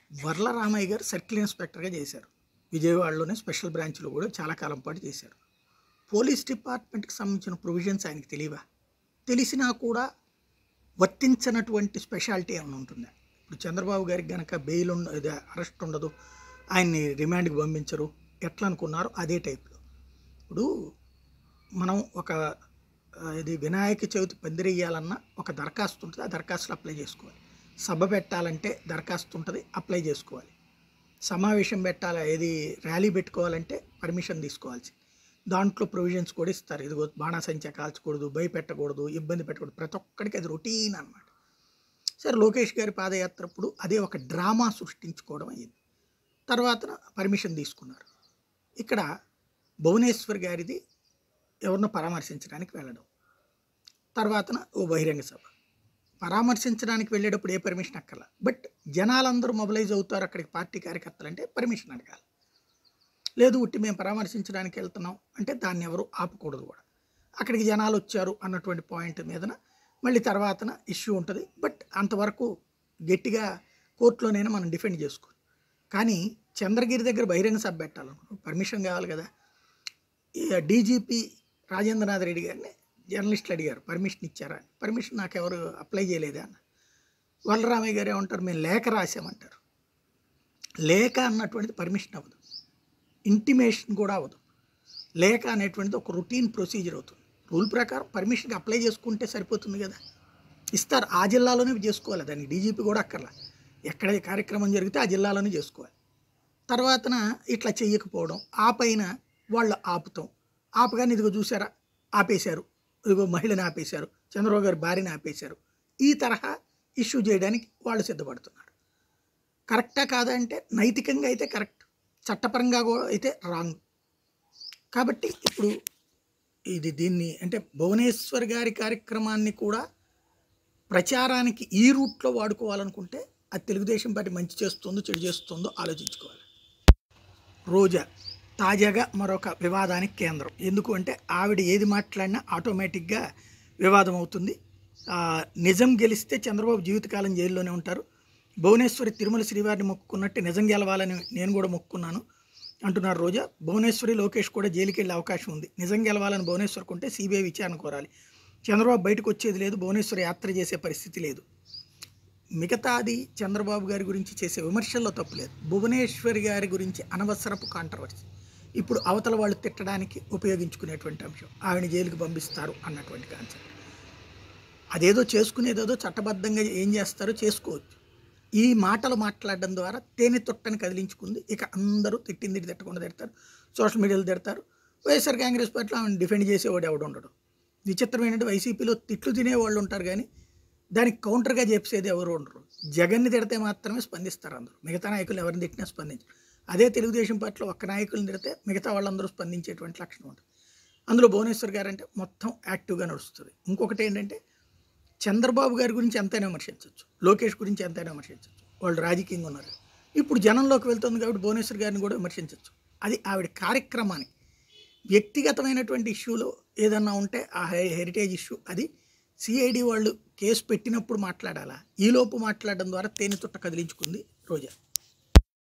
వర్ల రామయ్య గారు సర్కిల్ ఇన్స్పెక్టర్గా చేశారు విజయవాడలోనే స్పెషల్ బ్రాంచ్లో కూడా చాలా కాలం పాటు చేశారు పోలీస్ డిపార్ట్మెంట్కి సంబంధించిన ప్రొవిజన్స్ ఆయనకి తెలియవా తెలిసినా కూడా వర్తించనటువంటి స్పెషాలిటీ ఏమైనా ఉంటుందా ఇప్పుడు చంద్రబాబు గారికి గనక బెయిల్ ఉండ ఇది అరెస్ట్ ఉండదు ఆయన్ని రిమాండ్కి పంపించరు ఎట్లా అనుకున్నారో అదే టైప్లో ఇప్పుడు మనం ఒక ఆ, ఇది వినాయక చవితి పందిరేయాలన్నా ఒక దరఖాస్తు ఉంటుంది ఆ దరఖాస్తులు అప్లై చేసుకోవాలి సభ పెట్టాలంటే దరఖాస్తు ఉంటుంది అప్లై చేసుకోవాలి సమావేశం పెట్టాలి ఏది ర్యాలీ పెట్టుకోవాలంటే పర్మిషన్ తీసుకోవాల్సి దాంట్లో ప్రొవిజన్స్ కూడా ఇస్తారు ఇదిగో బాణాసంచా కాల్చకూడదు భయపెట్టకూడదు ఇబ్బంది పెట్టకూడదు ప్రతి ఒక్కడికి అది రొటీన్ అనమాట సరే లోకేష్ గారి పాదయాత్ర అప్పుడు అదే ఒక డ్రామా సృష్టించుకోవడం అయ్యింది తర్వాత పర్మిషన్ తీసుకున్నారు ఇక్కడ భువనేశ్వర్ గారిది ఎవరినో పరామర్శించడానికి వెళ్ళడం తర్వాతన ఓ బహిరంగ సభ పరామర్శించడానికి వెళ్ళేటప్పుడు ఏ పర్మిషన్ అక్కర్లా బట్ జనాలందరూ మొబిలైజ్ అవుతారు అక్కడికి పార్టీ కార్యకర్తలు అంటే పర్మిషన్ అడగాలి లేదు ఉట్టి మేము పరామర్శించడానికి వెళ్తున్నాం అంటే దాన్ని ఎవరు ఆపకూడదు కూడా అక్కడికి జనాలు వచ్చారు అన్నటువంటి పాయింట్ మీదన మళ్ళీ తర్వాతన ఇష్యూ ఉంటుంది బట్ అంతవరకు గట్టిగా కోర్టులోనైనా మనం డిఫెండ్ చేసుకోవాలి కానీ చంద్రగిరి దగ్గర బహిరంగ సభ పెట్టాలనుకో పర్మిషన్ కావాలి కదా ఈ డీజీపీ రాజేంద్రనాథ్ రెడ్డి గారిని జర్నలిస్టులు అడిగారు పర్మిషన్ ఇచ్చారా అని. పర్మిషన్ నాకు ఎవరు అప్లై చేయలేదా అన్న వల్లరామయ్య గారు ఏమంటారు మేము లేఖ రాసామంటారు లేఖ అన్నటువంటిది పర్మిషన్ అవ్వదు ఇంటిమేషన్ కూడా అవ్వదు లేఖ అనేటువంటిది ఒక రొటీన్ ప్రొసీజర్ అవుతుంది రూల్ ప్రకారం పర్మిషన్కి అప్లై చేసుకుంటే సరిపోతుంది కదా ఇస్తారు ఆ జిల్లాలోనే చేసుకోవాలి దానికి డీజీపీ కూడా అక్కర్లా ఎక్కడ ఈ కార్యక్రమం జరిగితే ఆ జిల్లాలోనే చేసుకోవాలి తర్వాతన ఇట్లా చెయ్యకపోవడం ఆ పైన వాళ్ళు ఆపుతాం ఆపగానే ఇదిగో చూసారా ఆపేశారు ఇదిగో మహిళని ఆపేశారు చంద్రబాబు గారి భార్యని ఆపేశారు ఈ తరహా ఇష్యూ చేయడానికి వాళ్ళు సిద్ధపడుతున్నారు కరెక్టా కాదా అంటే నైతికంగా అయితే కరెక్ట్ చట్టపరంగా కూడా అయితే రాంగ్ కాబట్టి ఇప్పుడు ఇది దీన్ని అంటే భువనేశ్వర్ గారి కార్యక్రమాన్ని కూడా ప్రచారానికి ఈ రూట్లో వాడుకోవాలనుకుంటే అది తెలుగుదేశం పార్టీ మంచి చేస్తుందో చెడు చేస్తుందో ఆలోచించుకోవాలి రోజా తాజాగా మరొక వివాదానికి కేంద్రం ఎందుకు అంటే ఆవిడ ఏది మాట్లాడినా ఆటోమేటిక్గా వివాదం అవుతుంది ఆ, నిజం గెలిస్తే చంద్రబాబు జీవితకాలం జైల్లోనే ఉంటారు భువనేశ్వరి తిరుమల శ్రీవారిని మొక్కుకున్నట్టు నిజం గెలవాలని నేను కూడా మొక్కుకున్నాను అంటున్నారు రోజా భువనేశ్వరి లోకేష్ కూడా జైలుకి వెళ్ళే అవకాశం ఉంది నిజం గెలవాలని భువనేశ్వర్కి ఉంటే సిబిఐ విచారణ కోరాలి చంద్రబాబు బయటకు వచ్చేది లేదు భువనేశ్వరి యాత్ర చేసే పరిస్థితి లేదు మిగతాది చంద్రబాబు గారి గురించి చేసే విమర్శల్లో తప్పులేదు భువనేశ్వరి గారి గురించి అనవసరపు కాంట్రవర్సీ ఇప్పుడు అవతల వాళ్ళు తిట్టడానికి ఉపయోగించుకునేటువంటి అంశం ఆవిడ జైలుకి పంపిస్తారు అన్నటువంటి కాన్సెప్ట్ అదేదో చేసుకునేదేదో చట్టబద్ధంగా ఏం చేస్తారో చేసుకోవచ్చు ఈ మాటలు మాట్లాడడం ద్వారా తేనె తొట్టని కదిలించుకుంది ఇక అందరూ తిట్టింది తిట్టకుండా తిడతారు సోషల్ మీడియాలో తిడతారు వైఎస్ఆర్ కాంగ్రెస్ పార్టీలో ఆమెను డిఫెండ్ చేసేవాడు ఎవడు ఉండడు విచిత్రం ఏంటంటే వైసీపీలో తిట్లు తినేవాళ్ళు ఉంటారు కానీ దానికి కౌంటర్గా చెప్పేది ఎవరు ఉండరు జగన్ని తిడితే మాత్రమే స్పందిస్తారు అందరూ మిగతా నాయకులు ఎవరిని తిట్టినా స్పందించరు అదే తెలుగుదేశం పార్టీలో ఒక్క నాయకులను తిడితే మిగతా వాళ్ళందరూ స్పందించేటువంటి లక్షణం ఉంటుంది అందులో భువనేశ్వర్ గారు అంటే మొత్తం యాక్టివ్గా నడుస్తుంది ఇంకొకటి ఏంటంటే చంద్రబాబు గారి గురించి ఎంతైనా విమర్శించవచ్చు లోకేష్ గురించి ఎంతైనా విమర్శించవచ్చు వాళ్ళు రాజకీయంగా ఉన్నారు ఇప్పుడు జనంలోకి వెళ్తుంది కాబట్టి భువనేశ్వర్ గారిని కూడా విమర్శించవచ్చు అది ఆవిడ కార్యక్రమానికి వ్యక్తిగతమైనటువంటి ఇష్యూలో ఏదన్నా ఉంటే ఆ హె- హెరిటేజ్ ఇష్యూ అది సిఐడి వాళ్ళు కేసు పెట్టినప్పుడు మాట్లాడాలా ఈలోపు మాట్లాడడం ద్వారా తేనె తుట్ట కదిలించుకుంది రోజా